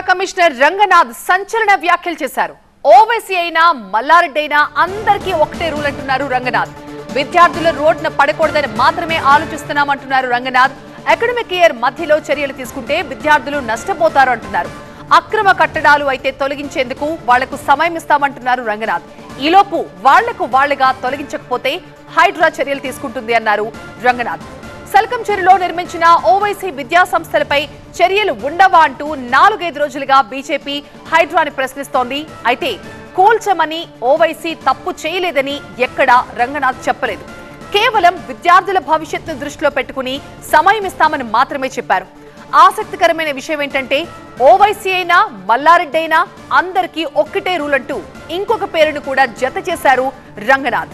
Commissioner Ranganath సంచలన వ్యాఖ్యలు చేశారు ఓవైసీ అయినా మల్లారెడ్డి అయినా అందరికీ ఒకటే రూల్ అంటున్నారు రంగనాథ్ విద్యార్థుల రోడ్డున పడకూడదని మాత్రమే ఆలోచిస్తున్నామంటున్నారు రంగనాథ్ అకాడమిక్ ఇయర్ మధ్యలో చర్యలు తీసుకుంటే విద్యార్థులు నష్టపోతారు అంటున్నారు అక్రమ కట్టడాలు అయితే తొలగించేందుకు వాళ్లకు సమయం ఇస్తామంటున్నారు రంగనాథ్ ఈలోపు వాళ్లకు వాళ్లుగా తొలగించకపోతే హైడ్రా చర్యలు తీసుకుంటుంది అన్నారు రంగనాథ్ సల్కంచెరులో నిర్మించిన ఓవైసీ విద్యా సంస్థలపై చర్యలు ఉండవా అంటూ నాలుగైదు రోజులుగా బీజేపీ హైడ్రాని ప్రశ్నిస్తోంది అయితే కూల్చమని ఓవైసీ తప్పు చేయలేదని ఎక్కడా రంగనాథ్ చెప్పలేదు కేవలం విద్యార్థుల భవిష్యత్తును దృష్టిలో పెట్టుకుని సమయం ఇస్తామని మాత్రమే చెప్పారు ఆసక్తికరమైన విషయం ఏంటంటే ఓవైసీ అయినా మల్లారెడ్డి అయినా అందరికీ ఒక్కటే రూల్ అంటూ ఇంకొక పేరును కూడా జత చేశారు రంగనాథ్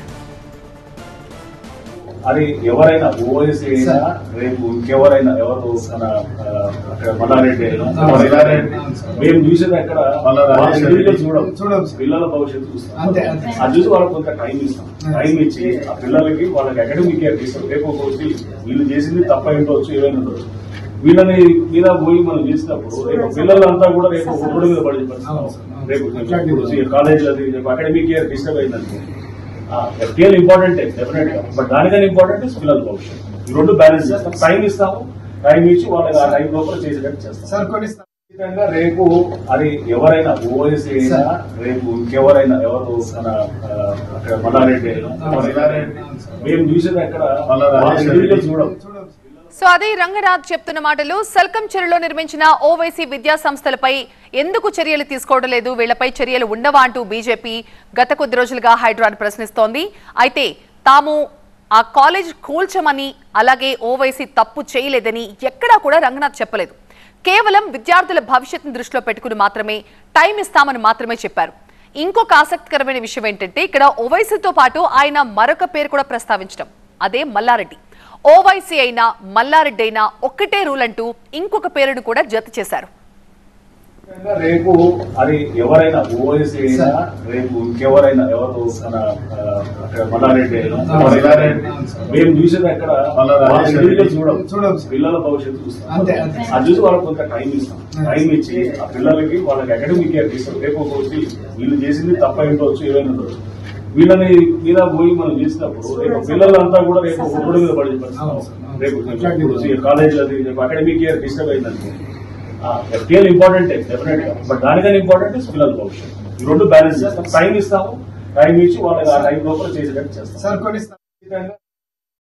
అది ఎవరైనా ఓఎస్ఏ అయినా రేపు ఇంకెవరైనా ఎవరు మన ఆ, అక్కడ మల్లారెడ్డి అయినా మల్లారెడ్డి మేము చూసేది అక్కడ మల్లారెడ్డి. వాళ్ళ individual చూడం చూడం. పిల్లల భవిష్యత్తు చూస్తాం అంతే, అంతే. అది చూసి వాళ్ళకి కొంత టైం ఇస్తాం టైం ఇచ్చి ఆ పిల్లలకి వాళ్ళకి అకాడమిక్ కేర్ ఇస్తాం రేపు ఒక వచ్చి వీళ్ళు చేసింది తప్ప ఏంటవచ్చు ఏమైనా ఉండొచ్చు వీళ్ళని మీద పోయి మనం చేసినప్పుడు రేపు పిల్లలంతా కూడా రేపు ఒక రోడ్డు మీద పడి అవును. రేపు కాలేజ్ అది రేపు అకాడమిక్ ఇయర్ డిస్టర్బ్ అయిందనుకో ఎఫ్టీఎల్ ఇంపార్టెంట్ డెఫినెట్ గా బట్ దానికన్నా ఇంపార్టెంట్ పిల్లల భవిష్యత్ ఈ రెండు బ్యాలెన్స్ చేస్తాం టైం ఇస్తాము టైం ఇచ్చి వాళ్ళకి ఆ టైం లోపల చేసేటట్టు చేస్తాం సార్ కొన్ని ఖచ్చితంగా రేపు అది ఎవరైనా ఓఎస్ఏ అయినా రేపు ఇంకెవరైనా ఎవరు మన ఆ, అక్కడ మల్లారెడ్డి అయినా మల్లారెడ్డి మేము చూసేది అక్కడ వాళ్ళ individual చూడం సో అదే రంగనాథ్ చెప్తున్న మాటలు సల్కం చెరులో నిర్మించిన ఓవైసీ విద్యా సంస్థలపై ఎందుకు చర్యలు తీసుకోవడం లేదు వీళ్లపై చర్యలు ఉండవా అంటూ బీజేపీ గత కొద్ది రోజులుగా హైడ్రాన్ ప్రశ్నిస్తోంది అయితే తాము ఆ కాలేజ్ కూల్చమని అలాగే ఓవైసీ తప్పు చేయలేదని ఎక్కడా కూడా రంగనాథ్ చెప్పలేదు కేవలం విద్యార్థుల భవిష్యత్తును దృష్టిలో పెట్టుకుని మాత్రమే టైం ఇస్తామని మాత్రమే చెప్పారు ఇంకొక ఆసక్తికరమైన విషయం ఏంటంటే ఇక్కడ ఓవైసీతో పాటు ఆయన మరొక పేరు కూడా ప్రస్తావించడం అదే మల్లారెడ్డి ఓవైసీ అయినా మల్లారెడ్డి అయినా ఒక్కటే రూల్ అంటూ ఇంకొక పేరును కూడా జత చేశారు ఖచ్చితంగా రేపు అది ఎవరైనా ఓఎస్ఏ అయినా రేపు ఇంకెవరైనా ఎవరు మన ఆ, అక్కడ మల్లారెడ్డి అయినా మల్లారెడ్డి మేము చూసేది అక్కడ వాళ్ళ individual చూడం చూడం. పిల్లల భవిష్యత్తు చూస్తాం అంతే, అంతే. అది చూసి వాళ్ళకి కొంత టైం ఇస్తాం టైం ఇచ్చి ఆ పిల్లలకి వాళ్ళకి అకాడమిక్ కేర్ ఇస్తాం రేపు ఒక వచ్చి వీళ్ళు చేసింది తప్ప ఏంటవచ్చు ఏమైనా ఉండొచ్చు వీళ్ళని మీద పోయి మనం చేసినప్పుడు రేపు పిల్లలంతా కూడా రేపు ఒక రోడ్డు మీద పడి పరిస్థితి రేపు కాలేజ్ అది రేపు అకాడమిక్ కేర్ డిస్టర్బ్ అయిందనుకో ఎఫ్టీఎల్ ఇంపార్టెంట్ డెఫినెట్ గా బట్ దానికన్నా ఇంపార్టెంట్ పిల్లల భవిష్యత్ ఈ రెండు బ్యాలెన్స్ చేస్తాం టైం ఇస్తాము టైం ఇచ్చి వాళ్ళకి ఆ టైం లోపల చేసేటట్టు చేస్తాం సార్ కొన్ని ఖచ్చితంగా